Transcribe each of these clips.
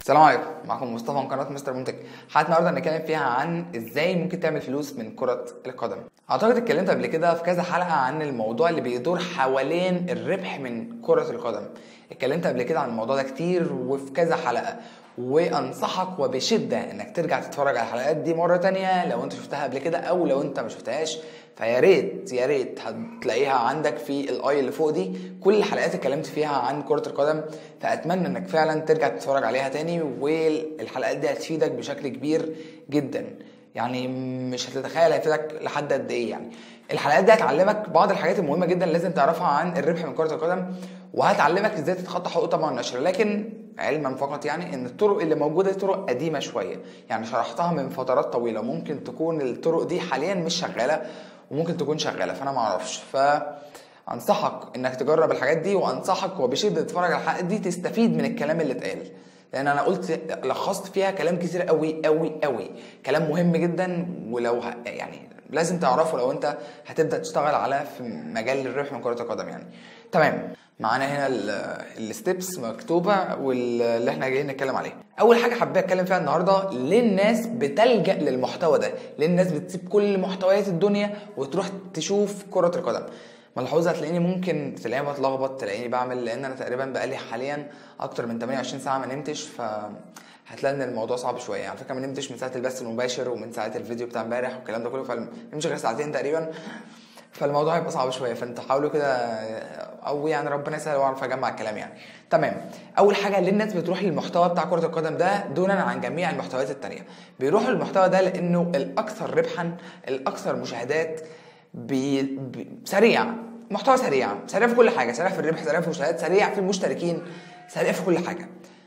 السلام عليكم معكم مصطفى من قناه مستر منتج حلقه النهارده هنتكلم فيها عن ازاي ممكن تعمل فلوس من كره القدم اعتقد اتكلمت قبل كده في كذا حلقه عن الموضوع اللي بيدور حوالين الربح من كره القدم اتكلمت قبل كده عن الموضوع ده كتير وفي كذا حلقه وانصحك وبشده انك ترجع تتفرج على الحلقات دي مره تانية لو انت شفتها قبل كده او لو انت ما شفتهاش فيا ريت يا ريت هتلاقيها عندك في الاي اللي فوق دي كل الحلقات اتكلمت فيها عن كره القدم فاتمنى انك فعلا ترجع تتفرج عليها تاني والحلقات دي هتفيدك بشكل كبير جدا يعني مش هتتخيل هيفيدك لحد قد ايه يعني الحلقات دي هتعلمك بعض الحاجات المهمه جدا لازم تعرفها عن الربح من كره القدم وهتعلمك ازاي تتخطى حقوق طبعا النشر لكن علما فقط يعني ان الطرق اللي موجوده دي طرق قديمه شويه يعني شرحتها من فترات طويله ممكن تكون الطرق دي حاليا مش شغاله وممكن تكون شغاله فانا ما اعرفش ف انصحك انك تجرب الحاجات دي وانصحك وبشده تتفرج على الحلقات دي تستفيد من الكلام اللي اتقال لان انا قلت لخصت فيها كلام كتير قوي قوي قوي كلام مهم جدا ولو ه... يعني لازم تعرفه لو انت هتبدا تشتغل على في مجال الربح من كره القدم يعني تمام معانا هنا الستبس مكتوبه واللي احنا جايين نتكلم عليه اول حاجه حبيت اتكلم فيها النهارده ليه الناس بتلجا للمحتوى ده ليه الناس بتسيب كل محتويات الدنيا وتروح تشوف كره القدم ملحوظه هتلاقيني ممكن تلاقيني بتلخبط تلاقيني بعمل لان انا تقريبا بقالي حاليا اكتر من 28 ساعه ما نمتش ف هتلاقي ان الموضوع صعب شويه على فكره ما نمتش من ساعه البث المباشر ومن ساعه الفيديو بتاع امبارح والكلام ده كله فنمشي غير ساعتين تقريبا فالموضوع هيبقى صعب شويه فانت حاولوا كده او يعني ربنا يسهل واعرف اجمع الكلام يعني تمام اول حاجه ليه الناس بتروح للمحتوى بتاع كره القدم ده دونا عن جميع المحتويات التانية بيروحوا للمحتوى ده لانه الاكثر ربحا الاكثر مشاهدات بي... بي... سريع محتوى سريع سريع في كل حاجه سريع في الربح سريع في المشاهدات سريع في المشتركين سريع في كل حاجه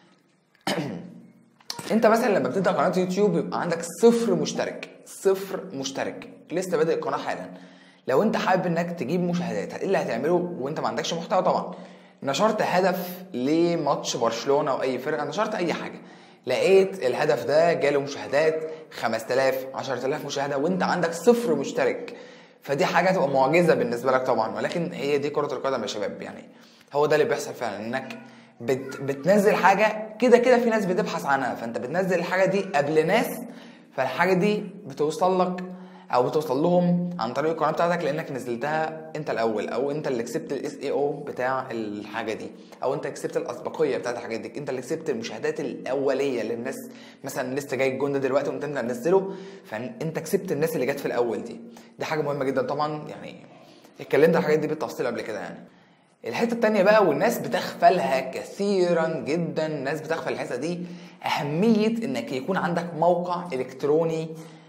انت مثلا لما بتبدا قناه يوتيوب يبقى عندك صفر مشترك صفر مشترك لسه بادئ القناه حالا لو انت حابب انك تجيب مشاهدات ايه اللي هتعمله وانت ما عندكش محتوى طبعا نشرت هدف لماتش برشلونه او اي فرقه نشرت اي حاجه لقيت الهدف ده جاله مشاهدات 5000 10000 مشاهده وانت عندك صفر مشترك فدي حاجه تبقى معجزه بالنسبه لك طبعا ولكن هي دي كره القدم يا شباب يعني هو ده اللي بيحصل فعلا انك بت بتنزل حاجه كده كده في ناس بتبحث عنها فانت بتنزل الحاجه دي قبل ناس فالحاجه دي بتوصل لك او بتوصل لهم عن طريق القناه بتاعتك لانك نزلتها انت الاول او انت اللي كسبت الاس اي او بتاع الحاجه دي او انت كسبت الاسبقيه بتاعت الحاجات دي انت اللي كسبت المشاهدات الاوليه للناس مثلا لسه جاي الجون ده دلوقتي وانت انت منزله فانت كسبت الناس اللي جت في الاول دي دي حاجه مهمه جدا طبعا يعني اتكلمت عن الحاجات دي بالتفصيل قبل كده يعني الحته التانية بقى والناس بتغفلها كثيرا جدا الناس بتغفل الحته دي اهميه انك يكون عندك موقع الكتروني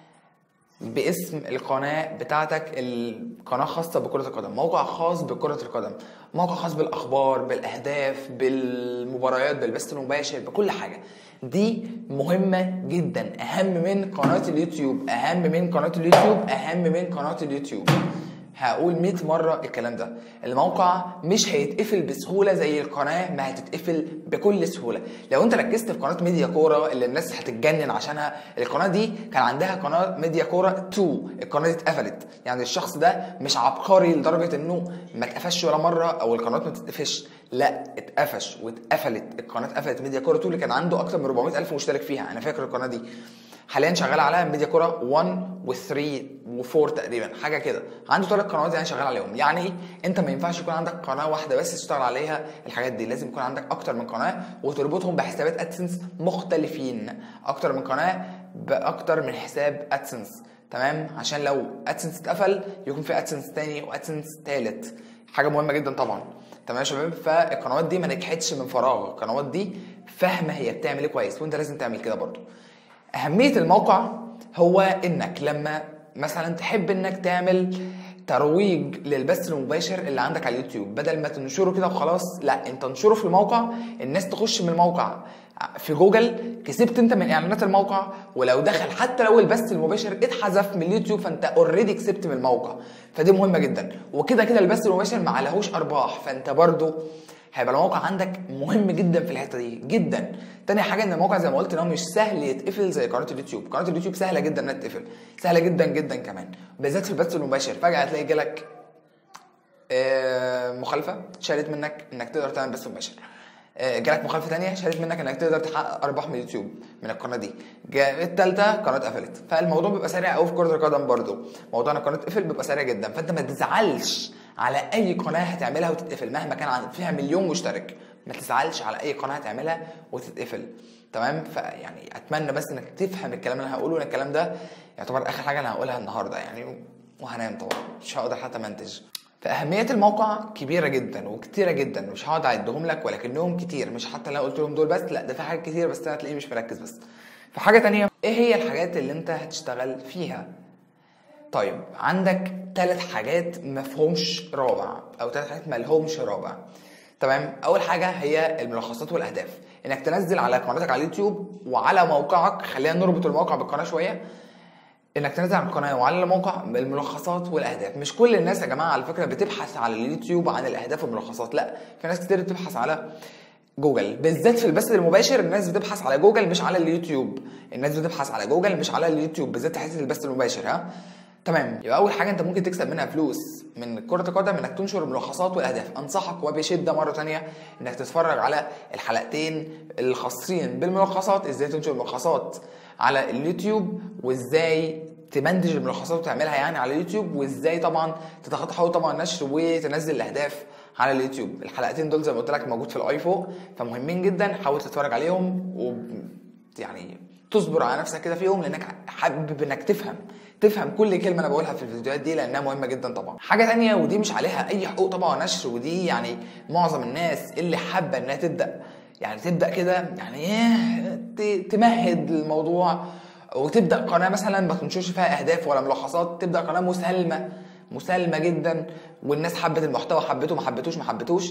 باسم القناه بتاعتك القناه خاصه بكره القدم موقع خاص بكره القدم موقع خاص بالاخبار بالاهداف بالمباريات بالبث المباشر بكل حاجه دي مهمه جدا اهم من قناه اليوتيوب اهم من قناه اليوتيوب اهم من قناه اليوتيوب هقول 100 مره الكلام ده الموقع مش هيتقفل بسهوله زي القناه ما هتتقفل بكل سهوله لو انت ركزت في قناه ميديا كوره اللي الناس هتتجنن عشانها القناه دي كان عندها قناه ميديا كوره 2 القناه دي اتقفلت يعني الشخص ده مش عبقري لدرجه انه ما اتقفش ولا مره او القناه ما تتقفش لا اتقفش واتقفلت القناه اتقفلت ميديا كوره 2 اللي كان عنده اكتر من 400 الف مشترك فيها انا فاكر القناه دي حاليا شغال عليها ميديا كوره 1 و3 و4 تقريبا حاجه كده عنده ثلاث قنوات يعني شغال عليهم يعني انت ما ينفعش يكون عندك قناه واحده بس تشتغل عليها الحاجات دي لازم يكون عندك اكتر من قناه وتربطهم بحسابات ادسنس مختلفين اكتر من قناه باكتر من حساب ادسنس تمام عشان لو ادسنس اتقفل يكون في ادسنس تاني وادسنس تالت حاجه مهمه جدا طبعا تمام يا شباب فالقنوات دي ما نجحتش من فراغ القنوات دي فاهمه هي بتعمل ايه كويس وانت لازم تعمل كده برضو اهميه الموقع هو انك لما مثلا تحب انك تعمل ترويج للبث المباشر اللي عندك على اليوتيوب بدل ما تنشره كده وخلاص لا انت انشره في الموقع الناس تخش من الموقع في جوجل كسبت انت من اعلانات الموقع ولو دخل حتى لو البث المباشر اتحذف من اليوتيوب فانت اوريدي كسبت من الموقع فدي مهمه جدا وكده كده البث المباشر ما عليهوش ارباح فانت برضو هيبقى الموقع عندك مهم جدا في الحته دي جدا تاني حاجه ان الموقع زي ما قلت ان هو مش سهل يتقفل زي قناه اليوتيوب قناه اليوتيوب سهله جدا انها تتقفل سهله جدا جدا كمان بالذات في البث المباشر فجاه هتلاقي جالك آه، مخالفه شالت منك انك تقدر تعمل بث مباشر آه، جالك مخالفه تانية شالت منك انك تقدر تحقق ارباح من اليوتيوب من القناه دي جا- التالتة قناه قفلت فالموضوع بيبقى سريع قوي في كره القدم برضو موضوع ان القناه تقفل بيبقى سريع جدا فانت ما تزعلش على اي قناه هتعملها وتتقفل مهما كان عن- فيها مليون مشترك ما تزعلش على اي قناه هتعملها وتتقفل تمام فيعني اتمنى بس انك تفهم الكلام اللي انا هقوله لان الكلام ده يعتبر اخر حاجه انا هقولها النهارده يعني وهنام طبعا مش هقدر حتى منتج فأهمية الموقع كبيرة جدا وكتيرة جدا مش هقعد أعدهم لك ولكنهم كتير مش حتى اللي أنا قلت لهم دول بس لا ده في حاجات كتير بس أنا هتلاقيه مش مركز بس فحاجة تانية إيه هي الحاجات اللي أنت هتشتغل فيها طيب عندك ثلاث حاجات مفهومش رابع او ثلاث حاجات ملهمش رابع تمام اول حاجه هي الملخصات والاهداف انك تنزل على قناتك على اليوتيوب وعلى موقعك خلينا نربط الموقع بالقناه شويه انك تنزل على القناه وعلى الموقع الملخصات والاهداف مش كل الناس يا جماعه على فكره بتبحث على اليوتيوب عن الاهداف والملخصات لا في ناس كتير بتبحث على جوجل بالذات في البث المباشر الناس بتبحث على جوجل مش على اليوتيوب الناس بتبحث على جوجل مش على اليوتيوب بالذات حته البث المباشر ها تمام يبقى اول حاجه انت ممكن تكسب منها فلوس من كره القدم انك تنشر الملخصات والاهداف انصحك وبشده مره تانية انك تتفرج على الحلقتين الخاصين بالملخصات ازاي تنشر ملخصات على اليوتيوب وازاي تمنتج الملخصات وتعملها يعني على اليوتيوب وازاي طبعا تتخطى حوض طبعا النشر وتنزل الاهداف على اليوتيوب الحلقتين دول زي ما قلت لك موجود في الاي فوق فمهمين جدا حاول تتفرج عليهم و يعني تصبر على نفسك كده فيهم لانك حابب انك تفهم تفهم كل كلمه انا بقولها في الفيديوهات دي لانها مهمه جدا طبعا حاجه تانية ودي مش عليها اي حقوق طبعا ونشر ودي يعني معظم الناس اللي حابه انها تبدا يعني تبدا كده يعني ايه ت- تمهد الموضوع وتبدا قناه مثلا ما تنشرش فيها اهداف ولا ملخصات تبدا قناه مسالمه مسالمه جدا والناس حبت المحتوى حبته ما حبتوش ما حبتوش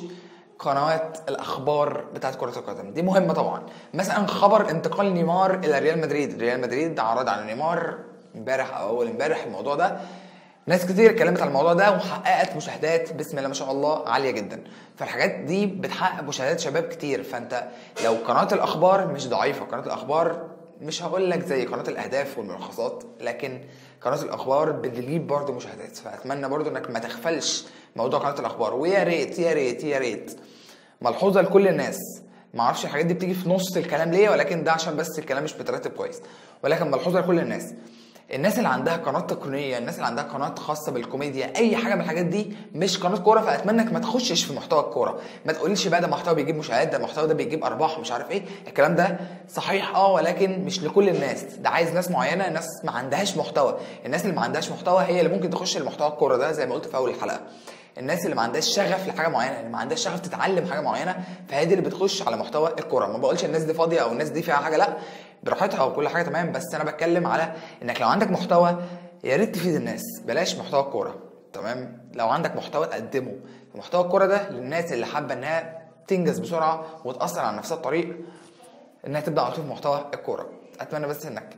قنوات الاخبار بتاعت كره القدم دي مهمه طبعا مثلا خبر انتقال نيمار الى ريال مدريد ريال مدريد عرض على نيمار امبارح او اول امبارح الموضوع ده ناس كتير اتكلمت على الموضوع ده وحققت مشاهدات بسم الله ما شاء الله عاليه جدا فالحاجات دي بتحقق مشاهدات شباب كتير فانت لو قناه الاخبار مش ضعيفه قناه الاخبار مش هقول لك زي قناه الاهداف والملخصات لكن قناه الاخبار بتجيب برضه مشاهدات فاتمنى برضه انك ما تغفلش موضوع قناه الاخبار ويا ريت يا ريت يا ريت ملحوظه لكل الناس ما اعرفش الحاجات دي بتيجي في نص الكلام ليه ولكن ده عشان بس الكلام مش مترتب كويس ولكن ملحوظه لكل الناس الناس اللي عندها قناه تقنيه الناس اللي عندها قناه خاصه بالكوميديا اي حاجه من الحاجات دي مش قناه كوره فاتمنى انك ما تخشش في محتوى الكوره ما تقوليش بقى ده محتوى بيجيب مشاهدات ده المحتوى ده بيجيب ارباح مش عارف ايه الكلام ده صحيح اه ولكن مش لكل الناس ده عايز ناس معينه ناس ما عندهاش محتوى الناس اللي ما عندهاش محتوى هي اللي ممكن تخش المحتوى الكوره ده زي ما قلت في اول الحلقه الناس اللي ما عندهاش شغف لحاجه معينه اللي ما عندهاش شغف تتعلم حاجه معينه فهي دي اللي بتخش على محتوى الكوره ما بقولش الناس دي فاضيه او الناس دي فيها حاجه لا براحتها وكل حاجه تمام بس انا بتكلم على انك لو عندك محتوى يا ريت تفيد الناس بلاش محتوى الكوره تمام لو عندك محتوى تقدمه محتوى الكوره ده للناس اللي حابه انها تنجز بسرعه وتاثر على نفسها الطريق انها تبدا على طول في محتوى الكوره اتمنى بس انك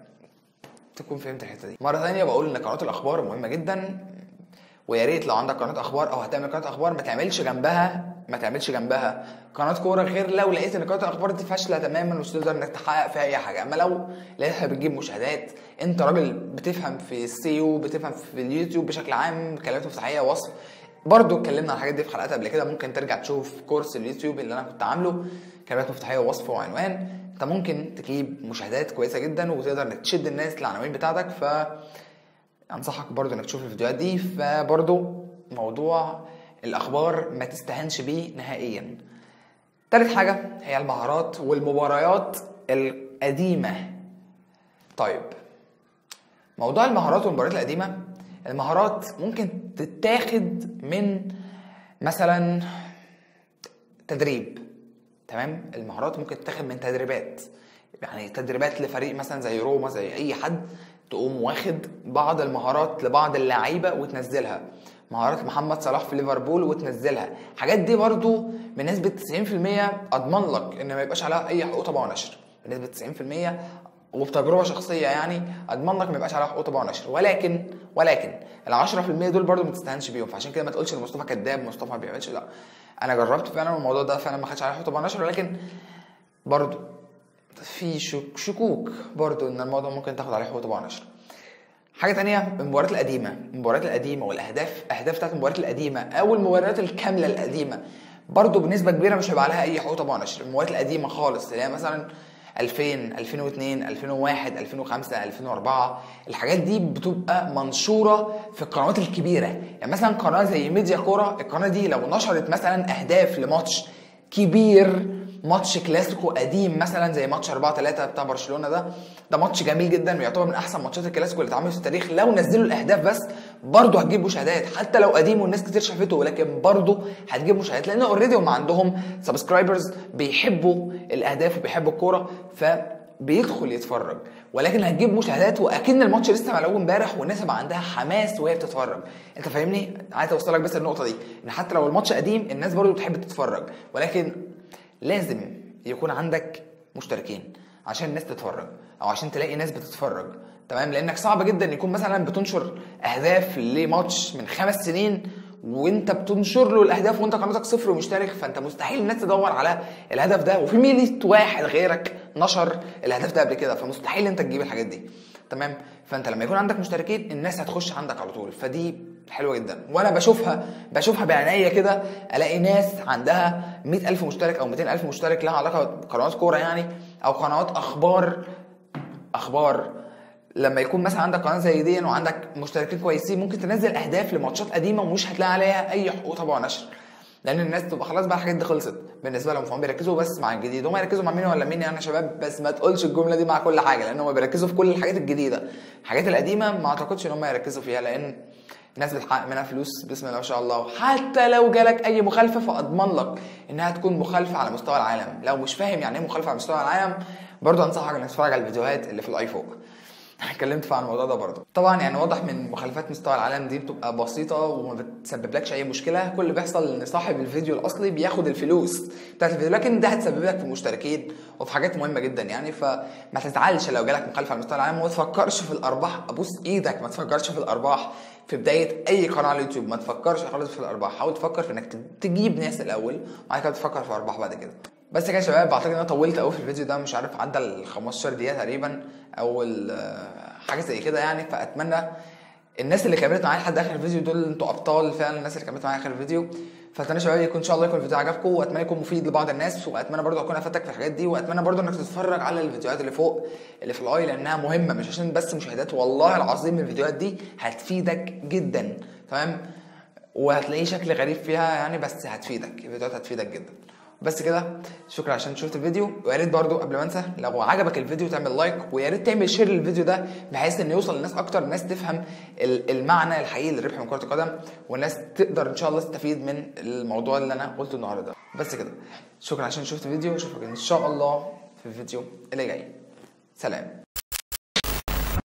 تكون فهمت الحته دي مره ثانيه بقول ان قناه الاخبار مهمه جدا ويا ريت لو عندك قناه اخبار او هتعمل قناه اخبار ما تعملش جنبها ما تعملش جنبها قناه كوره غير لو لقيت ان قناه الاخبار دي فاشله تماما مش تقدر انك تحقق فيها اي حاجه اما لو لقيتها بتجيب مشاهدات انت راجل بتفهم في السيو بتفهم في اليوتيوب بشكل عام كلمات مفتاحيه وصف برضو اتكلمنا عن الحاجات دي في حلقات قبل كده ممكن ترجع تشوف كورس اليوتيوب اللي انا كنت عامله كلمات مفتاحيه ووصف وعنوان انت ممكن تجيب مشاهدات كويسه جدا وتقدر انك تشد الناس للعناوين بتاعتك ف انصحك برضو انك تشوف الفيديوهات دي فبرضو موضوع الاخبار ما تستهنش بيه نهائيا تالت حاجة هي المهارات والمباريات القديمة طيب موضوع المهارات والمباريات القديمة المهارات ممكن تتاخد من مثلا تدريب تمام المهارات ممكن تتاخد من تدريبات يعني تدريبات لفريق مثلا زي روما زي اي حد تقوم واخد بعض المهارات لبعض اللعيبه وتنزلها مهارات محمد صلاح في ليفربول وتنزلها الحاجات دي برضو بنسبه 90% اضمن لك ان ما يبقاش عليها اي حقوق طبع ونشر بنسبه 90% وبتجربه شخصيه يعني اضمن لك ما يبقاش عليها حقوق طبع ونشر ولكن ولكن ال 10% دول برضو ما تستهانش بيهم فعشان كده ما تقولش ان مصطفى كذاب مصطفى ما بيعملش لا انا جربت فعلا الموضوع ده فعلا ما خدش عليه حقوق طبع ونشر ولكن برضو في شك شكوك برضو ان الموضوع ممكن تاخد عليه حقوق طبع ونشر حاجه تانية المباريات القديمه المباريات القديمه والاهداف اهداف بتاعت المباريات القديمه او المباريات الكامله القديمه برضه بنسبه كبيره مش هيبقى عليها اي حقوق طبعا نشر المواد القديمه خالص اللي هي مثلا 2000 2002 2001 2005 2004 الحاجات دي بتبقى منشوره في القنوات الكبيره يعني مثلا قناه زي ميديا كوره القناه دي لو نشرت مثلا اهداف لماتش كبير ماتش كلاسيكو قديم مثلا زي ماتش 4 3 بتاع برشلونه ده ده ماتش جميل جدا ويعتبر من احسن ماتشات الكلاسيكو اللي اتعملت في التاريخ لو نزلوا الاهداف بس برضه هتجيب مشاهدات حتى لو قديم والناس كتير شافته ولكن برضه هتجيب مشاهدات لان اوريدي هم عندهم سبسكرايبرز بيحبوا الاهداف وبيحبوا الكوره ف بيدخل يتفرج ولكن هتجيب مشاهدات واكن الماتش لسه ملعوب امبارح والناس هيبقى عندها حماس وهي بتتفرج انت فاهمني عايز اوصلك بس النقطه دي ان حتى لو الماتش قديم الناس برضه بتحب تتفرج ولكن لازم يكون عندك مشتركين عشان الناس تتفرج او عشان تلاقي ناس بتتفرج تمام لانك صعب جدا يكون مثلا بتنشر اهداف لماتش من خمس سنين وانت بتنشر له الاهداف وانت قناتك صفر ومشترك فانت مستحيل الناس تدور على الهدف ده وفي مية واحد غيرك نشر الاهداف ده قبل كده فمستحيل انت تجيب الحاجات دي تمام فانت لما يكون عندك مشتركين الناس هتخش عندك على طول فدي حلوه جدا وانا بشوفها بشوفها بعينيا كده الاقي ناس عندها مئة ألف مشترك او 200 ألف مشترك لها علاقه بقنوات كوره يعني او قنوات اخبار اخبار لما يكون مثلا عندك قناه زي دي وعندك مشتركين كويسين ممكن تنزل اهداف لماتشات قديمه ومش هتلاقي عليها اي حقوق طبعا نشر لان الناس تبقى خلاص بقى الحاجات دي خلصت بالنسبه لهم فهم بيركزوا بس مع الجديد هم يركزوا مع مين ولا مين يعني يا شباب بس ما تقولش الجمله دي مع كل حاجه لان هم بيركزوا في كل الحاجات الجديده الحاجات القديمه ما اعتقدش ان هم يركزوا فيها لان الناس بتحقق منها فلوس بسم الله ما شاء الله حتى لو جالك اي مخالفه فاضمن لك انها تكون مخالفه على مستوى العالم لو مش فاهم يعني ايه مخالفه على مستوى العالم برضه انصحك انك تتفرج على الفيديوهات اللي في الاي فوق اتكلمت عن الموضوع ده برضه طبعا يعني واضح من مخالفات مستوى العالم دي بتبقى بسيطه وما بتسببلكش اي مشكله كل اللي بيحصل ان صاحب الفيديو الاصلي بياخد الفلوس بتاعت الفيديو لكن ده هتسبب لك في المشتركين وفي حاجات مهمه جدا يعني فما تزعلش لو جالك مخالفه على مستوى العالم وما تفكرش في الارباح ابوس ايدك ما تفكرش في الارباح في بدايه اي قناه على اليوتيوب ما تفكرش خالص في الارباح حاول تفكر في انك تجيب ناس الاول وبعد كده تفكر في الارباح بعد كده بس كده يا شباب اعتقد ان انا طولت قوي في الفيديو ده مش عارف عدى ال 15 دقيقه تقريبا او حاجه زي كده يعني فاتمنى الناس اللي كملت معايا لحد اخر الفيديو دول انتوا ابطال فعلا الناس اللي كملت معايا اخر الفيديو فاتمنى شباب يكون ان شاء الله يكون الفيديو عجبكم واتمنى يكون مفيد لبعض الناس واتمنى برضو اكون افدتك في الحاجات دي واتمنى برضو انك تتفرج على الفيديوهات اللي فوق اللي في الاي لانها مهمه مش عشان بس مشاهدات والله العظيم الفيديوهات دي هتفيدك جدا تمام وهتلاقيه شكل غريب فيها يعني بس هتفيدك الفيديوهات هتفيدك جدا بس كده شكرا عشان شفت الفيديو ويا ريت برضو قبل ما انسى لو عجبك الفيديو تعمل لايك ويا ريت تعمل شير للفيديو ده بحيث ان يوصل للناس اكتر الناس تفهم المعنى الحقيقي للربح من كره القدم والناس تقدر ان شاء الله تستفيد من الموضوع اللي انا قلته النهارده بس كده شكرا عشان شفت الفيديو واشوفك ان شاء الله في الفيديو اللي جاي سلام